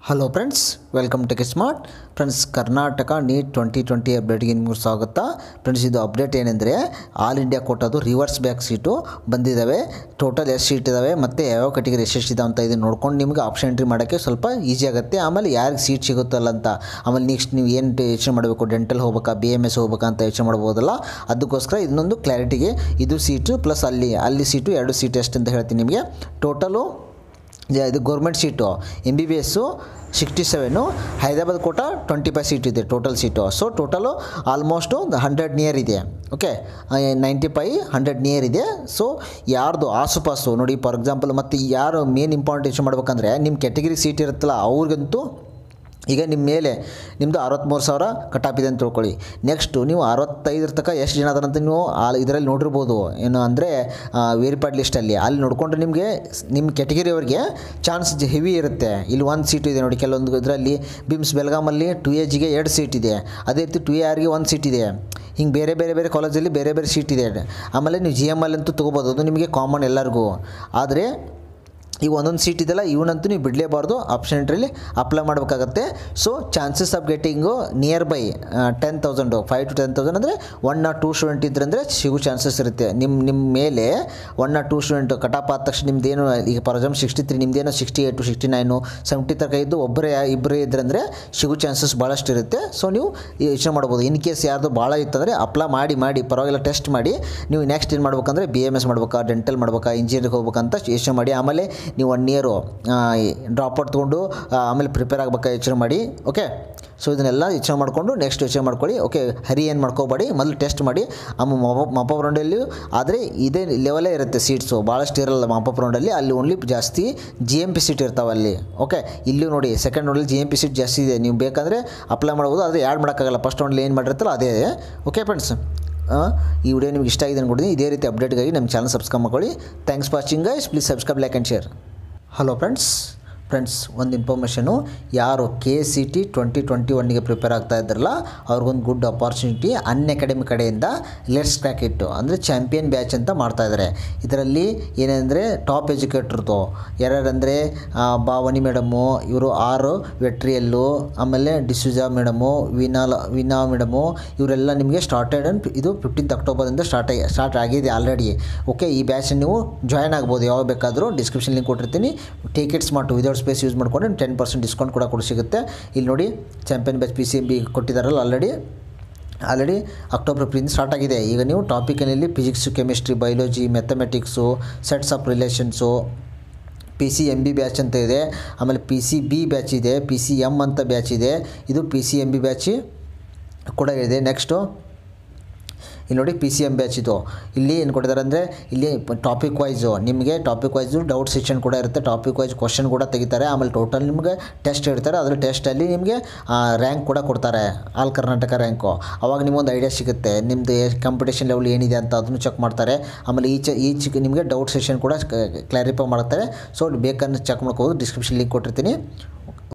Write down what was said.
hello friends welcome Tech Smart friends Karnataka NEET twenty twenty ಅಪ್ಡೇಟ್ಗೆ ನಿಮಗೂ ಸ್ವಾಗತ ಫ್ರೆಂಡ್ಸ್ ಇದು ಅಪ್ಡೇಟ್ ಏನಂದರೆ ಆಲ್ ಇಂಡಿಯಾ ಕೊಟ್ಟದು ರಿವರ್ಸ್ ಬ್ಯಾಕ್ ಸೀಟು ಬಂದಿದ್ದಾವೆ ಟೋಟಲ್ ಎಷ್ಟು ಸೀಟ್ ಇದ್ದಾವೆ ಮತ್ತು ಯಾವ್ಯಾವ ಕೆಟಗರಿ ಎಷ್ಟೆಷ್ಟಿದೆ ಅಂತ ಇದನ್ನು ನೋಡ್ಕೊಂಡು ನಿಮಗೆ ಆಪ್ಷನ್ ಎಂಟ್ರಿ ಮಾಡೋಕ್ಕೆ ಸ್ವಲ್ಪ ಈಸಿ ಆಗುತ್ತೆ ಆಮೇಲೆ ಯಾರಿಗೆ ಸೀಟ್ ಸಿಗುತ್ತಲ್ಲ ಅಂತ ಆಮೇಲೆ ನೆಕ್ಸ್ಟ್ ನೀವು ಏನು ಯೋಚನೆ ಮಾಡಬೇಕು ಡೆಂಟಲ್ ಹೋಗ್ಬೇಕಾ ಬಿ ಎಮ್ ಎಸ್ ಹೋಗ್ಬೇಕಾ ಅಂತ ಯೋಚನೆ ಮಾಡ್ಬೋದಲ್ಲ ಅದಕ್ಕೋಸ್ಕರ ಇನ್ನೊಂದು ಕ್ಲಾರಿಟಿಗೆ ಇದು ಸೀಟು ಪ್ಲಸ್ ಅಲ್ಲಿ ಅಲ್ಲಿ ಸೀಟು ಎರಡು ಸೀಟ್ ಎಷ್ಟು ಅಂತ ಹೇಳ್ತೀನಿ ನಿಮಗೆ ಟೋಟಲು ಜ- ಇದು government seat M B B S sixty seven Hyderabad quota twenty five seat ಇದೆ total seat so total almost hundred near ಇದೆ okay ninety five hundred near ಇದೆ ಸೊ ಯಾರ್ದು ಆಸುಪಾಸು ನೋಡಿ ಫಾರ್ ಎಕ್ಸಾಂಪಲ್ ಮತ್ತು ಯಾರು ಮೇನ್ ಇಂಪಾರ್ಟೆಂಟ್ ಇಶ್ಯೂ ಮಾಡ್ಬೇಕಂದ್ರೆ ನಿಮ್ಮ ಕೆಟಗರಿ ಸೀಟ್ ಇರುತ್ತಲ್ಲ ಅವ್ರಿಗಂತೂ ಈಗ ನಿಮ್ಮ ಮೇಲೆ ನಿಮ್ಮದು ಅರವತ್ತ್ಮೂರು ಸಾವಿರ ಕಟಾಪಿದೆ ಅಂತ ತಿಳ್ಕೊಳ್ಳಿ ನೆಕ್ಸ್ಟು ನೀವು ಅರವತ್ತೈದರ ತನಕ ಎಷ್ಟು ಜನ ಅದಾರಂತ ನೀವು ಆ ಇದರಲ್ಲಿ ನೋಡಿರ್ಬೋದು ಏನು ಅಂದರೆ ವೇರಿಪಾಡ್ ಲಿಸ್ಟಲ್ಲಿ ಅಲ್ಲಿ ನೋಡಿಕೊಂಡ್ರೆ ನಿಮಗೆ ನಿಮ್ಮ ಕೆಟಗರಿಯವ್ರಿಗೆ ಚಾನ್ಸ್ ಹೆವಿ ಇರುತ್ತೆ ಇಲ್ಲಿ ಒಂದು ಸೀಟ್ ಇದೆ ನೋಡಿ ಕೆಲವೊಂದು ಇದರಲ್ಲಿ ಬಿಮ್ಸ್ ಬೆಳಗಾಮಲ್ಲಿ ಟು ಎ ಜಿಗೆ ಎರಡು ಸೀಟ್ ಇದೆ ಅದೇ ರೀತಿ ಟು ಎ ಆರ್ಗೆ ಒಂದು ಸೀಟ್ ಇದೆ ಹಿಂಗೆ ಬೇರೆ ಬೇರೆ ಬೇರೆ ಕಾಲೇಜಲ್ಲಿ ಬೇರೆ ಬೇರೆ ಸೀಟ್ ಇದೆ ಆಮೇಲೆ ನೀವು ಜಿ ಎಮ್ ಎಲ್ ಅಂತೂ ತೊಗೋಬೋದು ಅದು ನಿಮಗೆ ಕಾಮನ್ ಎಲ್ಲರಿಗೂ ಆದರೆ ಈಗ ಒಂದೊಂದು ಸೀಟ್ ಇದೆಯಲ್ಲ ಇವನಂತೂ ನೀವು ಬಿಡಲೇಬಾರ್ದು ಆಪ್ಷನ್ ಎಂಟ್ರಲ್ಲಿ ಅಪ್ಲೈ ಮಾಡಬೇಕಾಗತ್ತೆ so chances of getting near by ten thousand five to ten thousand ಅಂದರೆ ಒನ್ ನಾಟ್ ಟೂ ಸ್ಟೂಡೆಂಟ್ ಇದ್ರೆ ಅಂದರೆ ಸಿಗೋ ಚಾನ್ಸಸ್ ಇರುತ್ತೆ ನಿಮ್ಮ ನಿಮ್ಮ ಮೇಲೆ one nought two student cutoff ಆದ ತಕ್ಷಣ ನಿಮ್ದೇನು ಈಗ ಫಾರ್ ಎಕ್ಸಾಂಪಲ್ ಸಿಕ್ಸ್ಟಿ ತ್ರೀ ನಿಮ್ದೇನೋ sixty eight to sixty nine seventy ತನಕ ಇದ್ದು ಒಬ್ಬರೇ ಇಬ್ಬರೇ ಇದ್ರೆ ಅಂದರೆ ಸಿಗೋ ಚಾನ್ಸಸ್ ಭಾಳಷ್ಟು ಇರುತ್ತೆ ಸೊ ನೀವು ಯೋಚನೆ ಮಾಡ್ಬೋದು ಇನ್ ಕೇಸ್ ಯಾರ್ದು ಭಾಳ ಇತ್ತಂದರೆ ಅಪ್ಲೈ ಮಾಡಿ ಮಾಡಿ ಪರವಾಗಿಲ್ಲ ಟೆಸ್ಟ್ ಮಾಡಿ ನೀವು ನೆಕ್ಸ್ಟ್ ಏನು ಮಾಡ್ಬೇಕಂದ್ರೆ ಬಿ ಎಮ್ ಎಸ್ ಮಾಡ್ಬೇಕಾ ಡೆಂಟಲ್ ಮಾಡ್ಬೇಕಾ ಇಂಜಿನಿಯರಿಂಗ್ ಹೋಗ್ಬೇಕಂತ ಯೋಚನೆ ಮಾಡಿ ಆಮೇಲೆ ನೀವು ಒನ್ ಇಯರು ಡ್ರಾಪ್ ಔಟ್ ತೊಗೊಂಡು ಆ, ಆಮೇಲೆ ಪ್ರಿಪೇರ್ ಆಗ್ಬೇಕಾ ಯೋಚನೆ ಮಾಡಿ ಓಕೆ ಸೊ ಇದನ್ನೆಲ್ಲ ಯೋಚನೆ ಮಾಡಿಕೊಂಡು ನೆಕ್ಸ್ಟ್ ಯೋಚನೆ ಮಾಡ್ಕೊಳ್ಳಿ ಓಕೆ ಹರಿ ಏನು ಮಾಡ್ಕೋಬೇಡಿ ಮೊದಲು ಟೆಸ್ಟ್ ಮಾಡಿ ಆಮೇಲೆ ಮಪ ಮಪ ರೌಂಡಲ್ಲಿ ಆದರೆ ಇದೇ ಲೆವೆಲೇ ಇರುತ್ತೆ ಸೀಟ್ಸು ಭಾಳಷ್ಟು ಇರಲ್ಲ ಮಪ ರೌಂಡಲ್ಲಿ ಅಲ್ಲಿ ಓನ್ಲಿ ಜಾಸ್ತಿ ಜಿ ಎಮ್ ಪಿ ಸೀಟ್ ಇರ್ತಾವೆ ಅಲ್ಲಿ ಓಕೆ ಇಲ್ಲಿ ನೋಡಿ ಸೆಕೆಂಡ್ ರೌಂಡಲ್ಲಿ ಜಿ ಎಮ್ ಪಿ ಸೀಟ್ ಜಾಸ್ತಿ ಇದೆ ನೀವು ಬೇಕಂದರೆ ಅಪ್ಲೈ ಮಾಡ್ಬೋದು ಆದರೆ ಆ್ಯಡ್ ಮಾಡೋಕ್ಕಾಗಲ್ಲ ಫಸ್ಟ್ ರೌಂಡಲ್ಲಿ ಏನು ಮಾಡಿರ್ತಾರೋ ಅದೇ ಓಕೆ ಫ್ರೆಂಡ್ಸ್ ಈ ವಿಡಿಯೋ ನಿಮ್ಗೆ ಇಷ್ಟ ಆಗಿದೆ ಅನ್ಕೊಡ್ತೀನಿ ಇದೇ ರೀತಿ ಅಪ್ಡೇಟ್ಗಾಗಿ ನಮ್ಮ ಚಾನಲ್ ಸಬ್ಸ್ಕ್ರೈಬ್ ಮಾಡ್ಕೊಳ್ಳಿ thanks for watching guys please subscribe like and share hello friends friends ಒಂದು ಇನ್ಫಾರ್ಮೇಷನು ಯಾರು K C T twenty twenty ಒನ್ಗೆ ಪ್ರಿಪೇರ್ ಆಗ್ತಾ ಇದ್ದಾರಲ್ಲ ಅವ್ರಿಗೊಂದು ಗುಡ್ ಅಪಾರ್ಚುನಿಟಿ ಅನ್ ಅಕಾಡೆಮಿ ಕಡೆಯಿಂದ ಲೆಟ್ಸ್ ಕ್ರ್ಯಾಕ್ ಇಟ್ಟು ಅಂದರೆ ಚಾಂಪಿಯನ್ ಬ್ಯಾಚ್ ಅಂತ ಮಾಡ್ತಾ ಇದ್ದಾರೆ ಇದರಲ್ಲಿ ಏನಂದರೆ ಟಾಪ್ ಎಜುಕೇಟ್ರದ್ದು ಯಾರ್ಯಾರಂದರೆ ಭಾವನಿ ಮೇಡಮು ಇವರು ಆರು ವೆಟ್ರಿಯಲ್ಲು ಆಮೇಲೆ ಡಿಸುಜಾ ಮೇಡಮು ವಿನಾಲ ವಿನಾ ಮೇಡಮು ಇವರೆಲ್ಲ ನಿಮಗೆ ಸ್ಟಾರ್ಟೆಡ್ ಅಂಡ್ ಇದು ಫಿಫ್ಟೀನ್ತ್ ಅಕ್ಟೋಬರಿಂದ ಸ್ಟಾರ್ಟ್ ಆಗಿ ಸ್ಟಾರ್ಟ್ ಆಗಿದೆ ಆಲ್ರೆಡಿ ಓಕೆ ಈ ಬ್ಯಾಚ್ ನೀವು ಜಾಯ್ನ್ ಆಗ್ಬೋದು ಯಾವಾಗ ಬೇಕಾದರೂ ಡಿಸ್ಕ್ರಿಪ್ಷನ್ ಲಿಂಕ್ ಕೊಟ್ಟಿರ್ತೀನಿ ಟಿಕೆಟ್ಸ್ ಮಾಡು ವಿದೌಟ್ ಸ್ಪೇಸ್ ಯೂಸ್ ಮಾಡ್ಕೊಂಡು ಟೆನ್ ಪರ್ಸೆಂಟ್ ಡಿಸ್ಕೌಂಟ್ ಕೂಡ ಕೊಡಿ ಸಿಗುತ್ತೆ ಇಲ್ಲಿ ನೋಡಿ champion batch P C M B ಕೊಟ್ಟಿದ್ದಾರಲ್ಲ already already October fifteen start ಆಗಿದೆ ಈಗ ನೀವು topically physics chemistry biology mathematics sets of relations P C M B batch ಅಂತ ಇದೆ ಆಮೇಲೆ ಪಿ ಸಿ ಬಿ ಬ್ಯಾಚ್ ಇದೆ ಪಿ ಸಿ ಎಮ್ ಅಂತ batch ಇದೆ ಇದು P C M B batch ಕೂಡ ಇದೆ ನೆಕ್ಸ್ಟು ಇಲ್ಲಿ ನೋಡಿ ಪಿ ಸಿ ಎಮ್ ಬ್ಯಾಚ್ ಇದು ಇಲ್ಲಿ ಏನು ಕೊಟ್ಟಿದ್ದಾರೆ ಅಂದರೆ ಇಲ್ಲಿ ಟಾಪಿಕ್ ವೈಸು ನಿಮಗೆ ಟಾಪಿಕ್ ವೈಸು ಡೌಟ್ ಸೆಕ್ಷನ್ ಕೂಡ ಇರುತ್ತೆ ಟಾಪಿಕ್ ವೈಸ್ ಕ್ವಶನ್ ಕೂಡ ತೆಗಿತಾರೆ ಆಮೇಲೆ ಟೋಟಲ್ ನಿಮಗೆ ಟೆಸ್ಟ್ ಇಡ್ತಾರೆ ಅದ್ರ ಟೆಸ್ಟಲ್ಲಿ ನಿಮಗೆ ರ್ಯಾಂಕ್ ಕೂಡ ಕೊಡ್ತಾರೆ ಆಲ್ ಕರ್ನಾಟಕ ರ್ಯಾಂಕು ಅವಾಗ ನಿಮಗೊಂದು ಐಡಿಯಾ ಸಿಗುತ್ತೆ ನಿಮ್ಮದು ಕಾಂಪಿಟೇಷನ್ ಲೆವೆಲ್ ಏನಿದೆ ಅಂತ ಅದನ್ನು ಚೆಕ್ ಮಾಡ್ತಾರೆ ಆಮೇಲೆ ಈಚೆ ಈಚ್ ನಿಮಗೆ ಡೌಟ್ ಸೆಷನ್ ಕೂಡ ಕ್ಲಾರಿಫೈ ಮಾಡ್ತಾರೆ ಸೊ ಬೇಕಂದ್ರೆ ಚೆಕ್ ಮಾಡ್ಕೋಬೋದು ಡಿಸ್ಕ್ರಿಪ್ಷನ್ ಲಿಂಕ್ ಕೊಟ್ಟಿರ್ತೀನಿ